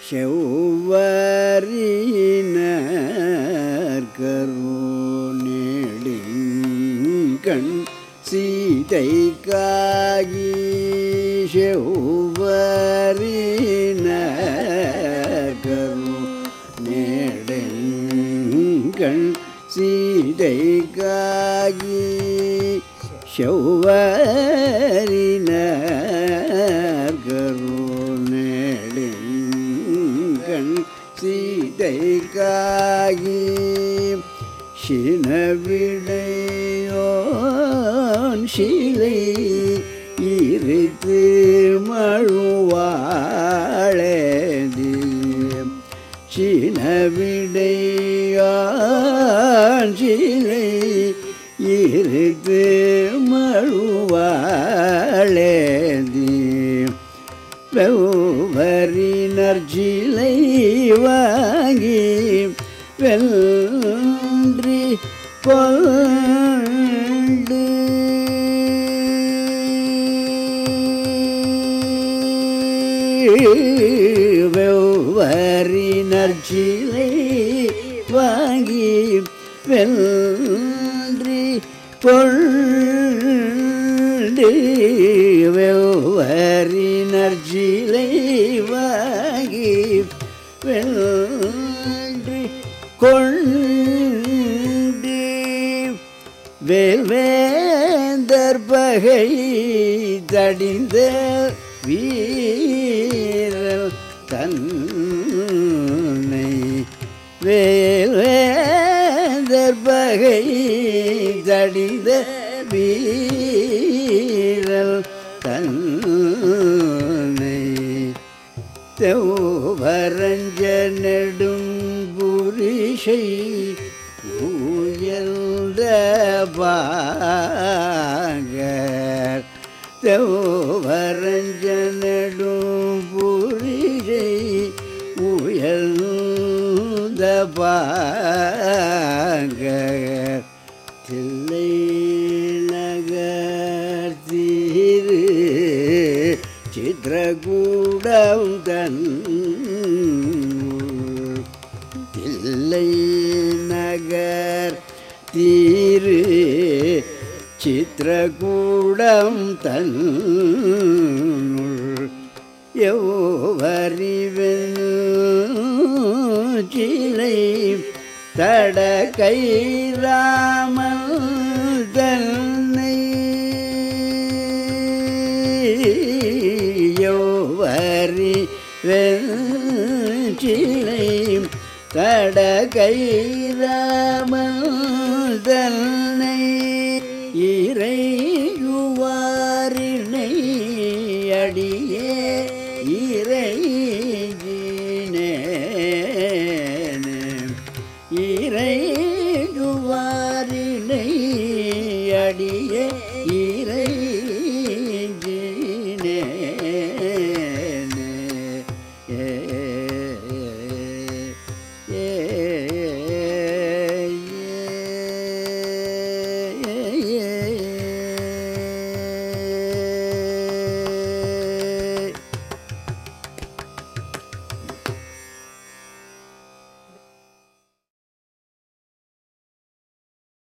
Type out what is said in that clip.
செவ்வரியினர் கருணெடுங்கண் சீதை காகி செவ்வரியினர் கருணெடுங்கண் சீதை காகி செவ்வரினர் கருணெடுங்கண் சீதை காகி சினவிடையோன் சிலை இருத்து மழுவாழதி சினவிடையான் சிலை இருத்து மழுவாழதி வெவ்வரினர் சிலை வாங்கி வென்றி கொண்டு வெவ்வரினர் சிலை வாங்கி வென்றி கொண்டு வெவ்வரினர் சிலை வாங்கி வென்றி கொண்டு வேல்வேந்தர் பகை தடிந்த வீரல் தன்னை வேல்வேந்தர் பகை தடிந்த வீரல் தன்னை தெவ்வரஞ்ச நெடும் புரிஷை உயர்ந்த பாகர் தெவ்வரஞ்ச நெடும் புரிஷை உயர்ந்த பாகர் தில்லை நகர் தீரு சித்திரகூடம் தன் தில்லை நகர் தீரு சித்திரகூடம் தன் எவ்வறிவன் சிலை தட கைராமல் தன்னை யோவரி வெஞ்சிலை தட கைராமல் தன்னை இறையுவாரினை அடியே